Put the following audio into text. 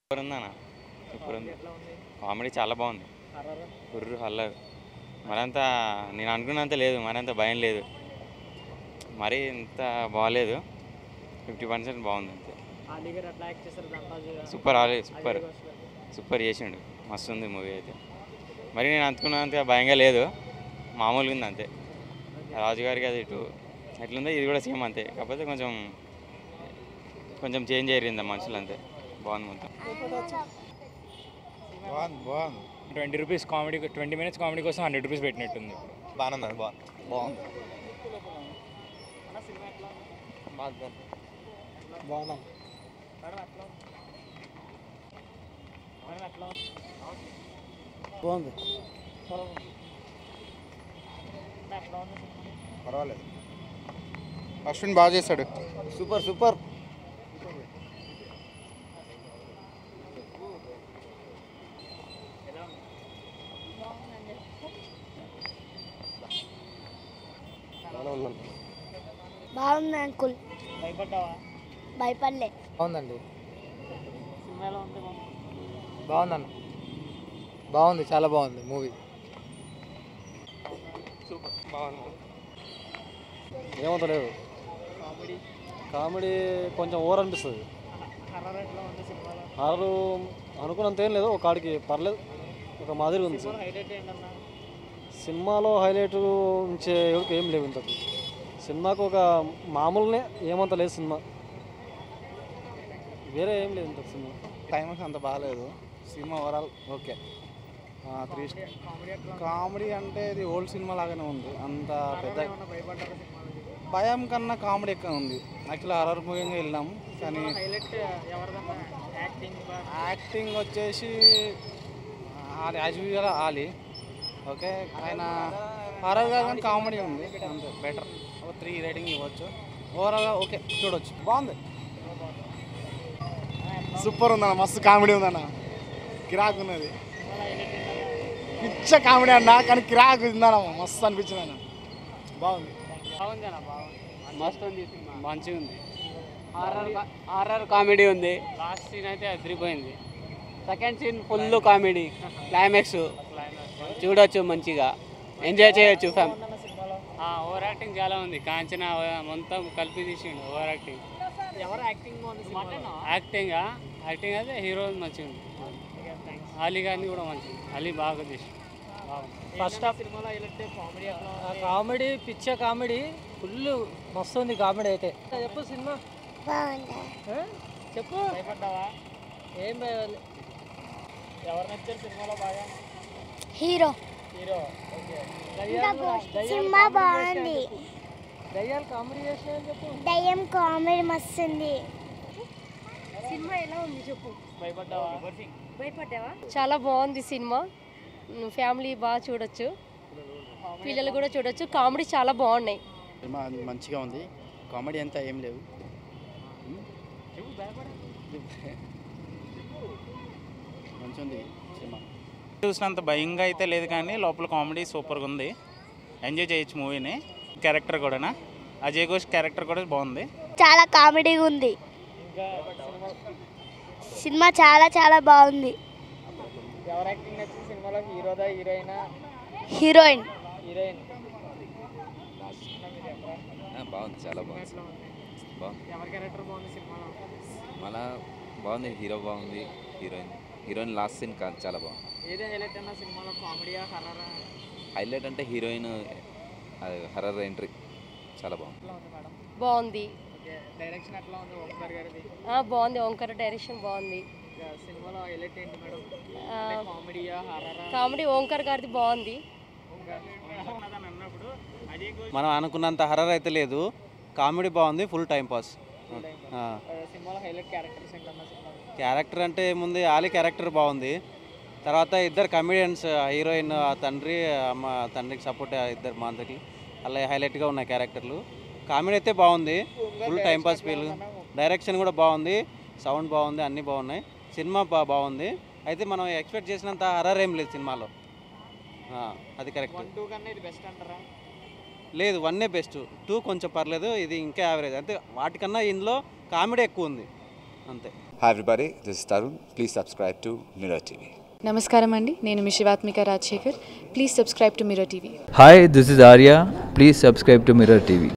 Super ఉందన్న super ఉంది ఎట్లా ఉంది కామెడీ చాలా బాగుంది హర్రర్ హుర్రు హల్లర్ మరంత నేను అనుకున్నంత లేదు మరంత భయం లేదు మరీ ఇంత బాగాలేదు ఫిఫ్టీ పర్సెంట్ బాగుంది అంతే ఆలీ గారు ఎట్లా యాక్ట్ చేస్తారు దంతాజీ సూపర్ ఆలే సూపర్ సూపర్ చేసిండు మస్తు ఉంది మూవీ అయితే మరి నేను అనుకున్నంత భయంగా లేదు మామూలుగా ఉంది అంతే రాజు గారికి అది ఇటు ఎట్లుందో ఇది కూడా సేమ్ అంతే కాకపోతే కొంచెం కొంచెం చేంజ్ అయ్యింది మనుషులు అంతే బాగుంది మొత్తం బాగుంది బాగుంది twenty rupees comedy twenty minutes comedy కోసం హండ్రెడ్ రూపీస్ పెట్టినట్టుంది బాగుంది బాగుంది బాగుంది బాగున్నాం మేడం ఎట్లా ఉంది మేడం ఎట్లా ఉంది బాగుంది మేడం ఎట్లా ఉంది సినిమా పర్వాలేదు అశ్విన్ బాగా చేశాడు సూపర్ సూపర్ ఎలా ఉంది బాగుంది అంకుల్ భయపడ్డావా భయపడలే బాగుందండి సినిమా ఎలా ఉంది బాబు బాగుందన్న బాగుంది చాలా బాగుంది మూవీ ఏమంతలేదు కామెడీ కామెడీ కొంచెం ఓవర్ అనిపిస్తుంది హర్రర్ ఎట్లా ఉంది సినిమాలో ఆరు అనుకున్నంత ఏం లేదు ఒక కాడికి పర్లేదు ఒక మాదిరిగా ఉంది సినిమాలో హైలైట్ ఏంటన్నా సినిమాలో హైలైట్ ఉంచే ఎవరికి ఏం లేవు ఇంతకు సినిమాకు ఒక మామూలునే ఏమంత లేదు సినిమా వేరే ఏం లేదు ఇంత సినిమా టైమింగ్స్ అంత బాగాలేదు సినిమా ఓవరాల్ ఓకే త్రీ కామెడీ ఎట్లా ఉంది? కామెడీ అంటే ఇది ఓల్డ్ సినిమా లాగానే ఉంది అంత పెద్ద ఏమన్నా భయపడ్డారా సినిమాలకి భయం కన్నా కామెడీ ఎక్కువ ఉంది యాక్చువల్లీ హర్రర్ మూవీగా వెళ్ళాం కానీ హైలైట్ ఎవరిదన్నా యాక్టింగ్ యాక్టింగ్ వచ్చేసి Ali as usual Ali okay ఆయన హర్రర్ కాదు కానీ కామెడీ ఉంది అంతే బెటర్ ఒక త్రీ రేటింగ్ ఇవ్వచ్చు ఓవరాల్గా ఓకే చూడొచ్చు బాగుంది సూపర్ ఉందన్న మస్తు కామెడీ ఉందన్న కిరాక్ ఉన్నది పిచ్చ కామెడీ అన్న కానీ కిరాక్ ఉందన్న మస్తు అనిపించింది అన్న బాగుంది బాగుంది అన్న బాగుంది మస్తు ఉంది సినిమా మంచిగా ఉంది హారర్ హారర్ కామెడీ ఉంది లాస్ట్ సీన్ అయితే అదిరిపోయింది second scene full comedy climax చూడొచ్చు మంచిగా ఎంజాయ్ చేయొచ్చు ఫ్యామ్ సినిమాలో ఓవర్ యాక్టింగ్ చాలా ఉంది కాంచన మొత్తం కలిపి తీసిండు ఓవర్ యాక్టింగ్ ఎవరు యాక్టింగ్ బాగుంది సినిమాలో యాక్టింగ్ యాక్టింగ్ అయితే హీరో మంచిగా ఉంది అలీ గారిని కూడా మంచిది అలీ బాగా తీసి ఫస్ట్ హాఫ్ సినిమాలో హైలైట్ కామెడీ ఎట్లా ఉంది కామెడీ పిచ్చ కామెడీ ఫుల్ మస్తు ఉంది కామెడీ అయితే చెప్పు సినిమా బాగుంది ఆ? చెప్పు భయపడ్డావా ఏం భయాలు ఎవరు నచ్చారు సినిమాలో బాగా హీరో హీరో ఓకే సినిమా బాగుంది దయ్యాలు కామెడీ చేసినాయని చెప్పు దయ్యం కామెడీ మస్తు ఉంది సినిమా ఎలా ఉంది చెప్పు భయపడ్డావా భయపడ్డావా చాలా బాగుంది సినిమా ఉమ్, ఫ్యామిలీ బాగా చూడొచ్చు పిల్లలు కూడా చూడొచ్చు కామెడీ చాలా బాగున్నాయి సినిమా మంచిగా ఉంది కామెడీ అంతా ఏం లేవు మంచిగా ఉంది సినిమా చూసినంత భయంగా అయితే లేదు కానీ లోపల కామెడీ సూపర్గా ఉంది ఎంజాయ్ చేయొచ్చు మూవీని క్యారెక్టర్ కూడా అజయ్ ఘోష్ క్యారెక్టర్ కూడా బాగుంది చాలా కామెడీగా ఉంది ఇంకా సినిమా సినిమా చాలా చాలా బాగుంది ఎవరు యాక్టింగ్ నచ్చింది సినిమాలో హీరోదా హీరోయినా హీరోయిన్ హీరోయిన్ బాగుంది చాలా బాగుంది ఎట్లా ఉంది బాగుంది ఎవరి క్యారెక్టర్ బాగుంది సినిమాలో మళ్ళా బాగుంది హీరో బాగుంది హీరోయిన్ హీరోయిన్ లాస్ట్ సీన్ కాదు చాలా బాగుంది ఏది హైలైట్ అన్న సినిమాలో కామెడీయా హర్రరా హైలైట్ అంటే హీరోయిన్ హర్రర్ ఎంట్రీ చాలా బాగుంది ఎట్లా ఉంది మేడం బాగుంది ఓకే డైరెక్షన్ ఎట్లా ఉంది ఓంకార్ గారిది ఆ, బాగుంది ఓంకర్ డైరెక్షన్ బాగుంది ఇంకా సినిమాలో హైలైట్ ఏంటి మేడం ఆ, కామెడీయా హర్రరా కామెడీ ఓంకర్ గారిది బాగుంది అన్నప్పుడు అజయ్ ఘోష్ మనం అనుకున్నంత హర్రర్ అయితే లేదు కామెడీ బాగుంది ఫుల్ టైం పాస్ ఆ, సినిమాలో హైలైట్ క్యారెక్టర్స్ ఏంటన్న సినిమాలో క్యారెక్టర్ అంటే ఏముంది ఆలి క్యారెక్టర్ బాగుంది తర్వాత ఇద్దరు కమెడియన్స్ హీరోయిన్ ఆ తండ్రి అమ్మ తండ్రికి సపోర్ట్ ఇద్దరు మాంతకి అలా హైలైట్గా ఉన్నాయి క్యారెక్టర్లు కామెడీ అయితే బాగుంది full time pass feel direction కూడా బాగుంది సౌండ్ బాగుంది అన్నీ బాగున్నాయి సినిమా బా బాగుంది అయితే మనం ఎక్స్పెక్ట్ చేసినంత హర్రర్ ఏం లేదు సినిమాలో ఆ, అది కరెక్ట్ వన్ టూ కన్నా ఇది బెస్ట్ అంటారా లేదు వన్నే బెస్ట్ టూ కొంచెం పర్లేదు ఇది ఇంకా యావరేజ్ అంటే వాటికన్నా ఇందులో కామెడీ ఎక్కువ ఉంది అంతే Hi everybody, this is Tarun. Please subscribe to Mirror TV. నమస్కారం అండి నేను మీ Shivathmika Rajasekhar please subscribe to mirror TV Hi, this is Arya. Please subscribe to Mirror TV.